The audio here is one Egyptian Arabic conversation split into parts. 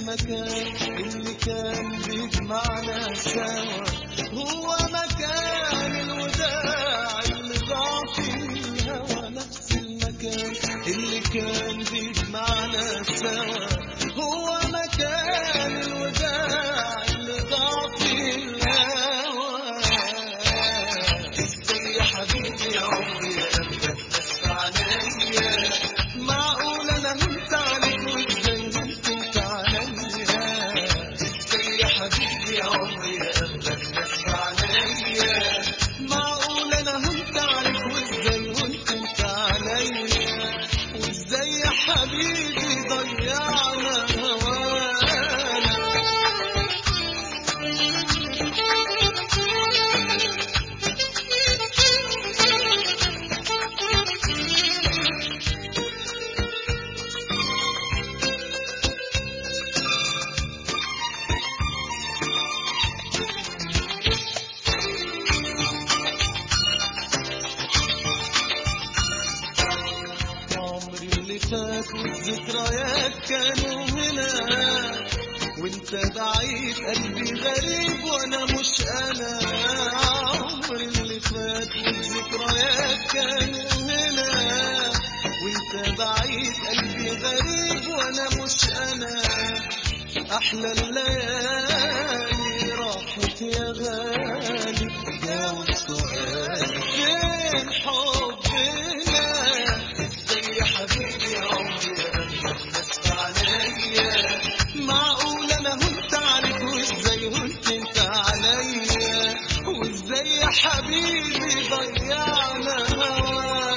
المكان اللي كان بيجمعنا سوا هو مكان الوداع اللي ضاع فيه الهوى نفس المكان اللي كان بيجمعنا سوا هو مكان الوداع اللي ضاع فيه الهوى ازاي يا حبيبي يا عمري قلبك بس عليا معقول انا هنت عليك وازاي هنت انت عليا ازاي يا حبيبي يا عمري قلبك بس عليا معقول انا هنت عليك وازاي هنت انت عليا وازاي يا حبيبي ضيعنا هوانا عمري اللي فات والذكريات كانوا هنا وانت بعيد قلبي غريب وانا مش انا عمري اللي فات والذكريات كانوا هنا وانت بعيد قلبي غريب وانا مش انا احلى الليالي راحت يا غالي جاوب سؤالي فين حبنا ازاي يا حبيبي يا عمري قلبك بس عليا معقول انا هنت عليك وازاي هنت انت عليا وازاي يا حبيبي ضيعنا هوانا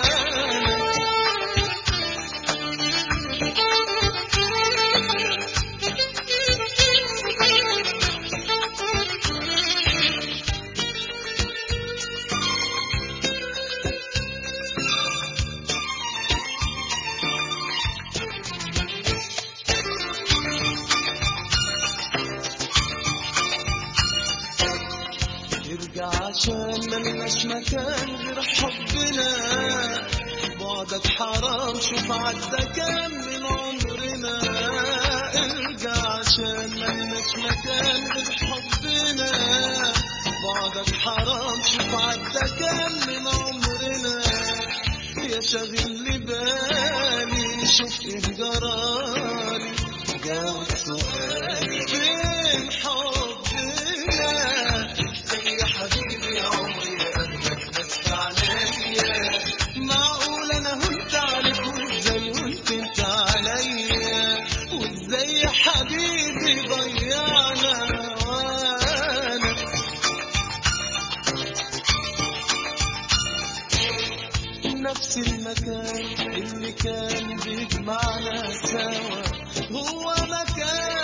ارجع عشان ملناش مكان غير حبنا بعدك حرام شوف عدى كام من عمرنا ارجع عشان ملناش مكان غير حبنا بعدك حرام شوف عدى كام من عمرنا يا شاغل لي بالي شوف ايه جرالي جاوب سؤالي فين حبنا ازاي يا حبيبي يا عمري قلبك بس عليا معقول انا هنت عليك وازاي هنت انت عليا وازاي يا حبيبي ضيعنا هوانا نفس المكان اللي كان بيجمعنا سوا هو مكان